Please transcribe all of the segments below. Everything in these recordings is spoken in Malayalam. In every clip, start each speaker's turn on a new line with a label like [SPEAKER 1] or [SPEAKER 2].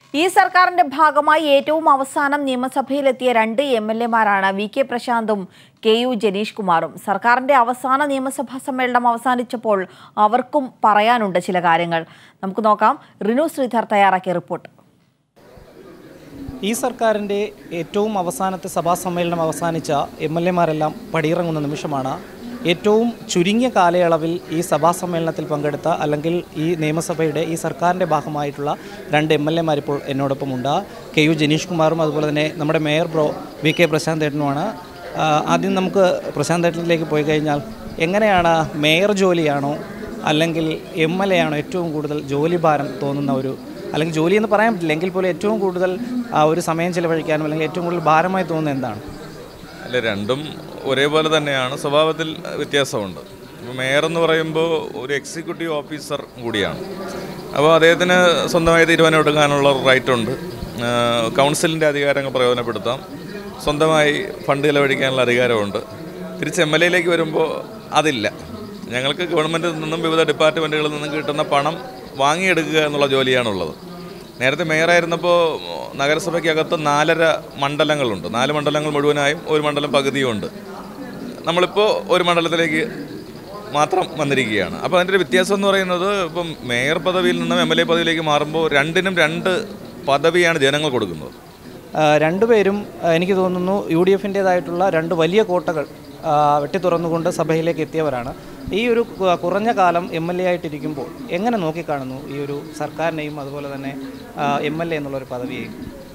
[SPEAKER 1] ഈ സർക്കാരിന്റെ ഭാഗമായി ഏറ്റവും അവസാനം നിയമസഭയിലെത്തിയ രണ്ട് എം എൽ എമാരാണ് വി കെ പ്രശാന്തും കെ യു ജനീഷ് കുമാറും സർക്കാരിന്റെ അവസാന നിയമസഭാ സമ്മേളനം അവസാനിച്ചപ്പോൾ അവർക്കും പറയാനുണ്ട് ചില കാര്യങ്ങൾ നമുക്ക് നോക്കാം റിനു ശ്രീധർ തയ്യാറാക്കിയ റിപ്പോർട്ട്
[SPEAKER 2] ഈ സർക്കാരിൻ്റെ ഏറ്റവും അവസാനത്തെ സഭാ സമ്മേളനം അവസാനിച്ച എം എൽ എമാരെല്ലാം പടിയിറങ്ങുന്ന നിമിഷമാണ് ഏറ്റവും ചുരുങ്ങിയ കാലയളവിൽ ഈ സഭാ സമ്മേളനത്തിൽ പങ്കെടുത്ത അല്ലെങ്കിൽ ഈ നിയമസഭയുടെ ഈ സർക്കാരിൻ്റെ ഭാഗമായിട്ടുള്ള രണ്ട് എം എൽ എമാർ ഇപ്പോൾ എന്നോടൊപ്പമുണ്ട് കെ യു ജനീഷ് കുമാറും അതുപോലെ തന്നെ നമ്മുടെ mayor bro V K Prashanth ഏട്ടനുമാണ് ആ, ആദ്യം നമുക്ക് പ്രശാന്ത് ഏട്ടനിലേക്ക് പോയി കഴിഞ്ഞാൽ എങ്ങനെയാണ് മേയർ ജോലിയാണോ അല്ലെങ്കിൽ എം എൽ എ ആണോ ഏറ്റവും കൂടുതൽ ജോലിഭാരം തോന്നുന്ന ഒരു അല്ലെങ്കിൽ ജോലി എന്ന് പറയാൻ പറ്റില്ല എങ്കിൽ പോലും ഏറ്റവും കൂടുതൽ ആ, ഒരു സമയം ചിലവഴിക്കാനും അല്ലെങ്കിൽ ഏറ്റവും കൂടുതൽ ഭാരമായി തോന്നുന്നത് എന്താണ്
[SPEAKER 3] അല്ല രണ്ടും ഒരേപോലെ തന്നെയാണ് സ്വഭാവത്തിൽ വ്യത്യാസമുണ്ട് ഇപ്പോൾ മേയർ എന്ന് പറയുമ്പോൾ ഒരു എക്സിക്യൂട്ടീവ് ഓഫീസർ കൂടിയാണ് അപ്പോൾ അദ്ദേഹത്തിന് സ്വന്തമായി തീരുമാനം എടുക്കാനുള്ള റൈറ്റ് ഉണ്ട് കൗൺസിലിൻ്റെ അധികാരങ്ങൾ പ്രയോജനപ്പെടുത്താം സ്വന്തമായി ഫണ്ട് ചിലവഴിക്കാനുള്ള അധികാരമുണ്ട് തിരിച്ച് എം എൽ എയിലേക്ക് വരുമ്പോൾ അതില്ല ഞങ്ങൾക്ക് ഗവൺമെൻറ്റിൽ നിന്നും വിവിധ ഡിപ്പാർട്ട്മെൻറ്റുകളിൽ നിന്നും കിട്ടുന്ന പണം വാങ്ങിയെടുക്കുക എന്നുള്ള ജോലിയാണുള്ളത് നേരത്തെ മേയറായിരുന്നപ്പോൾ നഗരസഭയ്ക്കകത്ത് നാലര മണ്ഡലങ്ങളുണ്ട് നാല് മണ്ഡലങ്ങൾ മുഴുവനായും ഒരു മണ്ഡലം പകുതിയും ഉണ്ട് നമ്മളിപ്പോൾ ഒരു മണ്ഡലത്തിലേക്ക് മാത്രം വന്നിരിക്കുകയാണ് അപ്പോൾ അതിൻ്റെ ഒരു വ്യത്യാസം എന്ന് പറയുന്നത് ഇപ്പം മേയർ പദവിയിൽ നിന്നും എം എൽ എ പദവിയിലേക്ക് മാറുമ്പോൾ രണ്ടിനും രണ്ട് പദവിയാണ് ജനങ്ങൾ കൊടുക്കുന്നത്
[SPEAKER 2] ആ, രണ്ടുപേരും ആ, എനിക്ക് തോന്നുന്നു യു ഡി എഫിൻ്റേതായിട്ടുള്ള രണ്ട് വലിയ കോട്ടകൾ ആ, വെട്ടിത്തുറന്നുകൊണ്ട് സഭയിലേക്ക് എത്തിയവരാണ് ഈ ഒരു കു- കുറഞ്ഞ കാലം എം എൽ എ ആയിട്ടിരിക്കുമ്പോൾ എങ്ങനെ നോക്കിക്കാണുന്നു ഈ ഒരു സർക്കാരിനെയും അതുപോലെ തന്നെ എം എൽ എ എന്നുള്ളൊരു പദവിയെയും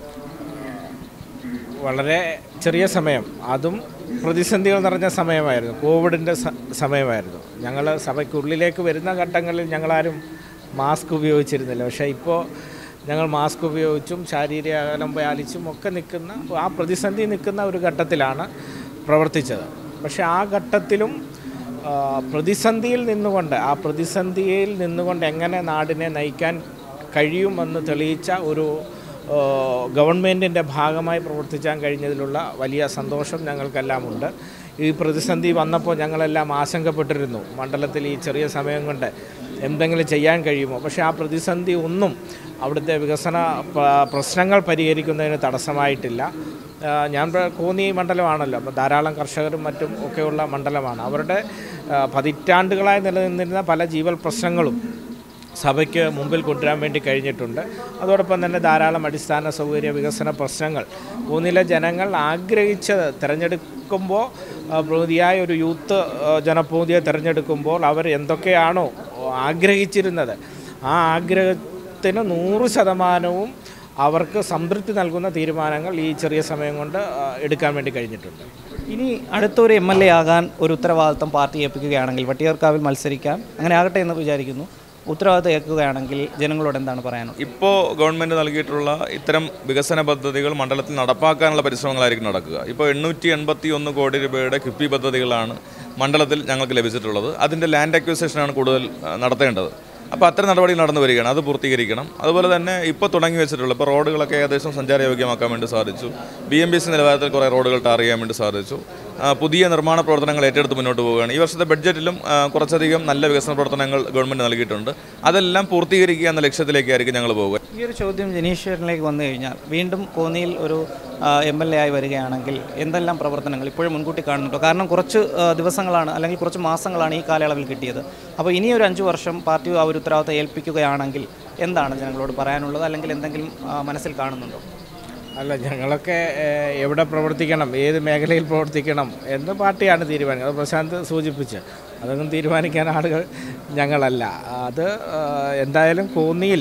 [SPEAKER 4] വളരെ ചെറിയ സമയം അതും പ്രതിസന്ധികൾ നിറഞ്ഞ സമയമായിരുന്നു കോവിഡിൻ്റെ സ- സമയമായിരുന്നു ഞങ്ങൾ സഭയ്ക്കുള്ളിലേക്ക് വരുന്ന ഘട്ടങ്ങളിൽ ഞങ്ങളാരും മാസ്ക് ഉപയോഗിച്ചിരുന്നില്ല പക്ഷേ ഇപ്പോൾ ഞങ്ങൾ മാസ്ക് ഉപയോഗിച്ചും ശാരീരിക അകലം പാലിച്ചും ഒക്കെ നിൽക്കുന്ന ആ പ്രതിസന്ധി നിൽക്കുന്ന ഒരു ഘട്ടത്തിലാണ് പ്രവർത്തിച്ചത് പക്ഷേ ആ ഘട്ടത്തിലും ആ, പ്രതിസന്ധിയിൽ നിന്നുകൊണ്ട് ആ പ്രതിസന്ധിയിൽ നിന്നുകൊണ്ട് എങ്ങനെ നാടിനെ നയിക്കാൻ കഴിയുമെന്ന് തെളിയിച്ച ഒരു ഗവൺമെൻറ്റിൻ്റെ ഭാഗമായി പ്രവർത്തിക്കാൻ കഴിഞ്ഞതിലുള്ള വലിയ സന്തോഷം ഞങ്ങൾക്കെല്ലാം ഉണ്ട് ഈ പ്രതിസന്ധി വന്നപ്പോൾ ഞങ്ങളെല്ലാം ആശങ്കപ്പെട്ടിരുന്നു മണ്ഡലത്തിൽ ഈ ചെറിയ സമയം കൊണ്ട് എന്തെങ്കിലും ചെയ്യാൻ കഴിയുമോ പക്ഷേ ആ പ്രതിസന്ധി ഒന്നും അവിടുത്തെ വികസന പ- പ്രശ്നങ്ങൾ പരിഹരിക്കുന്നതിന് തടസ്സമായിട്ടില്ല ആ, ഞാൻ പ്ര- കോന്നി മണ്ഡലമാണല്ലോ അപ്പോൾ ധാരാളം കർഷകരും മറ്റും ഒക്കെയുള്ള മണ്ഡലമാണ് അവരുടെ ആ, പതിറ്റാണ്ടുകളായി നിലനിന്നിരുന്ന പല ജീവൽ പ്രശ്നങ്ങളും സഭയ്ക്ക് മുമ്പിൽ കൊണ്ടുവരാൻ വേണ്ടി കഴിഞ്ഞിട്ടുണ്ട് അതോടൊപ്പം തന്നെ ധാരാളം അടിസ്ഥാന സൗകര്യ വികസന പ്രശ്നങ്ങൾ മൂന്നിലെ ജനങ്ങൾ ആഗ്രഹിച്ചത് തിരഞ്ഞെടുക്കുമ്പോൾ ആ, പ്രതിയായ ഒരു യൂത്ത് ആ, ജനപ്രതിനിധിയെ തിരഞ്ഞെടുക്കുമ്പോൾ അവർ എന്തൊക്കെയാണോ ആഗ്രഹിച്ചിരുന്നത് ആ ആഗ്രഹത്തിന് നൂറ് ശതമാനവും അവർക്ക് സംതൃപ്തി നൽകുന്ന തീരുമാനങ്ങൾ ഈ ചെറിയ സമയം കൊണ്ട് ആ, എടുക്കാൻ വേണ്ടി കഴിഞ്ഞിട്ടുണ്ട്
[SPEAKER 2] ഇനി അടുത്തൊരു എം എൽ എ ആകാൻ ഒരു ഉത്തരവാദിത്തം പാർട്ടി ഏൽപ്പിക്കുകയാണെങ്കിൽ വട്ടിയൂർക്കാവിൽ മത്സരിക്കാം അങ്ങനെ ആകട്ടെ എന്ന് വിചാരിക്കുന്നു ഉത്തരവാദിത്തം ഏൽക്കുകയാണെങ്കിൽ ജനങ്ങളോട് എന്താണ് പറയാനുള്ളത്
[SPEAKER 3] ഇപ്പോൾ ഗവൺമെൻറ് നൽകിയിട്ടുള്ള ഇത്തരം വികസന പദ്ധതികൾ മണ്ഡലത്തിൽ നടപ്പാക്കാനുള്ള പരിശ്രമങ്ങളായിരിക്കും നടക്കുക ഇപ്പോൾ എണ്ണൂറ്റി എൺപത്തി ഒന്ന് കോടി രൂപയുടെ കിഫ്ബി പദ്ധതികളാണ് മണ്ഡലത്തിൽ ഞങ്ങൾക്ക് ലഭിച്ചിട്ടുള്ളത് അതിൻ്റെ ലാൻഡ് അക്വിസിഷനാണ് കൂടുതൽ ആ, നടത്തേണ്ടത് അപ്പോൾ അത്തരം നടപടികൾ നടന്നു വരികയാണ് അത് പൂർത്തീകരിക്കണം അതുപോലെ തന്നെ ഇപ്പോൾ തുടങ്ങി വെച്ചിട്ടുള്ള ഇപ്പോൾ റോഡുകളൊക്കെ ഏകദേശം സഞ്ചാരയോഗ്യമാക്കാൻ വേണ്ടി സാധിച്ചു ബി എം ബി സി നിലവാരത്തിൽ കുറേ റോഡുകൾ ടാർ ചെയ്യാൻ വേണ്ടി സാധിച്ചു ആ, പുതിയ നിർമ്മാണ പ്രവർത്തനങ്ങൾ ഏറ്റെടുത്ത് മുന്നോട്ട് പോവുകയാണ് ഈ വർഷത്തെ ബഡ്ജറ്റിലും ആ, കുറച്ചധികം നല്ല വികസന പ്രവർത്തനങ്ങൾ ഗവൺമെൻറ് നൽകിയിട്ടുണ്ട് അതെല്ലാം പൂർത്തീകരിക്കുക എന്ന ലക്ഷ്യത്തിലേക്കായിരിക്കും ഞങ്ങൾ പോവുക
[SPEAKER 2] ഈ ഒരു ചോദ്യം ജനീശ്വരനിലേക്ക് വന്നു കഴിഞ്ഞാൽ വീണ്ടും കോന്നിയിൽ ഒരു എം എൽ എ ആയി വരികയാണെങ്കിൽ എന്തെല്ലാം പ്രവർത്തനങ്ങൾ ഇപ്പോഴും മുൻകൂട്ടി കാണുന്നുണ്ടോ കാരണം കുറച്ച് ആ, ദിവസങ്ങളാണ് അല്ലെങ്കിൽ കുറച്ച് മാസങ്ങളാണ് ഈ കാലയളവിൽ കിട്ടിയത് അപ്പോൾ ഇനി ഒരു അഞ്ച് വർഷം പാർട്ടി ആ ഒരു ഉത്തരവാദിത്തം ഏൽപ്പിക്കുകയാണെങ്കിൽ എന്താണ് ജനങ്ങളോട് പറയാനുള്ളത് അല്ലെങ്കിൽ എന്തെങ്കിലും ആ, മനസ്സിൽ കാണുന്നുണ്ടോ
[SPEAKER 4] അല്ല ഞങ്ങളൊക്കെ ഏഹ്, എവിടെ പ്രവർത്തിക്കണം ഏത് മേഖലയിൽ പ്രവർത്തിക്കണം എന്ന് പാർട്ടിയാണ് തീരുമാനിക്കുന്നത് അത് പ്രശാന്ത് സൂചിപ്പിച്ച് അതൊന്നും തീരുമാനിക്കാൻ ആളുകൾ ഞങ്ങളല്ല അത് ഏഹ്, എന്തായാലും കോന്നിയിൽ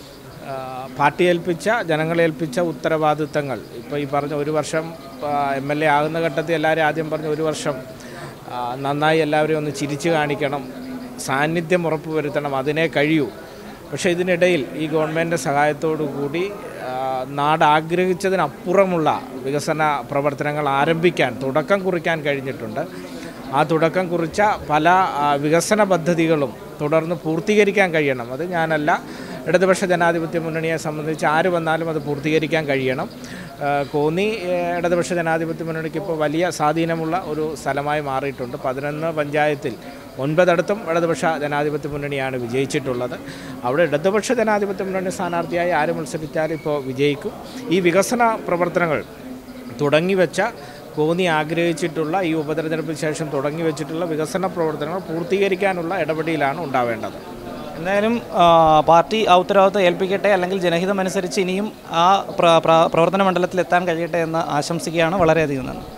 [SPEAKER 4] ഏഹ്, പാർട്ടി ഏൽപ്പിച്ച ജനങ്ങളെ ഏൽപ്പിച്ച ഉത്തരവാദിത്തങ്ങൾ ഇപ്പോൾ ഈ പറഞ്ഞ ഒരു വർഷം എം എൽ എ ആകുന്ന ഘട്ടത്തിൽ എല്ലാവരും ആദ്യം പറഞ്ഞ ഒരു വർഷം ആ, നന്നായി എല്ലാവരെയും ഒന്ന് ചിരിച്ചു കാണിക്കണം സാന്നിധ്യം ഉറപ്പുവരുത്തണം അതിനെ കഴിയൂ പക്ഷേ ഇതിനിടയിൽ ഈ ഗവൺമെൻറ് സഹായത്തോടു കൂടി ആ, നാട് ആഗ്രഹിച്ചതിനപ്പുറമുള്ള വികസന പ്രവർത്തനങ്ങൾ ആരംഭിക്കാൻ തുടക്കം കുറിക്കാൻ കഴിഞ്ഞിട്ടുണ്ട് ആ തുടക്കം കുറിച്ച പല ആ, വികസന പദ്ധതികളും തുടർന്ന് പൂർത്തീകരിക്കാൻ കഴിയണം അത് ഞാനല്ല ഇടതുപക്ഷ ജനാധിപത്യ മുന്നണിയെ സംബന്ധിച്ച് ആര് വന്നാലും അത് പൂർത്തീകരിക്കാൻ കഴിയണം ആ, കോന്നി ഏ, ഇടതുപക്ഷ ജനാധിപത്യ മുന്നണിക്ക് ഇപ്പോൾ വലിയ സ്വാധീനമുള്ള ഒരു സ്ഥലമായി മാറിയിട്ടുണ്ട് പതിനൊന്ന് പഞ്ചായത്തിൽ ഒൻപതിടത്തും ഇടതുപക്ഷ ജനാധിപത്യ മുന്നണിയാണ് വിജയിച്ചിട്ടുള്ളത് അവിടെ ഇടതുപക്ഷ ജനാധിപത്യ മുന്നണി സ്ഥാനാർത്ഥിയായി ആര് മത്സരിച്ചാലും ഇപ്പോൾ വിജയിക്കും ഈ വികസന പ്രവർത്തനങ്ങൾ തുടങ്ങിവെച്ച കോന്നി ആഗ്രഹിച്ചിട്ടുള്ള ഈ ഉപതെരഞ്ഞെടുപ്പിന് ശേഷം തുടങ്ങി വെച്ചിട്ടുള്ള വികസന പ്രവർത്തനങ്ങൾ പൂർത്തീകരിക്കാനുള്ള ഇടപെടലാണ് ഉണ്ടാവേണ്ടത്
[SPEAKER 2] എന്തായാലും ആ, പാർട്ടി ആ ഉത്തരവാദിത്വം ഏൽപ്പിക്കട്ടെ അല്ലെങ്കിൽ ജനഹിതമനുസരിച്ച് ഇനിയും ആ പ്ര- പ്ര- പ്രവർത്തന മണ്ഡലത്തിൽ എത്താൻ കഴിയട്ടെ എന്ന് ആശംസിക്കുകയാണ് വളരെയധികം നന്ദി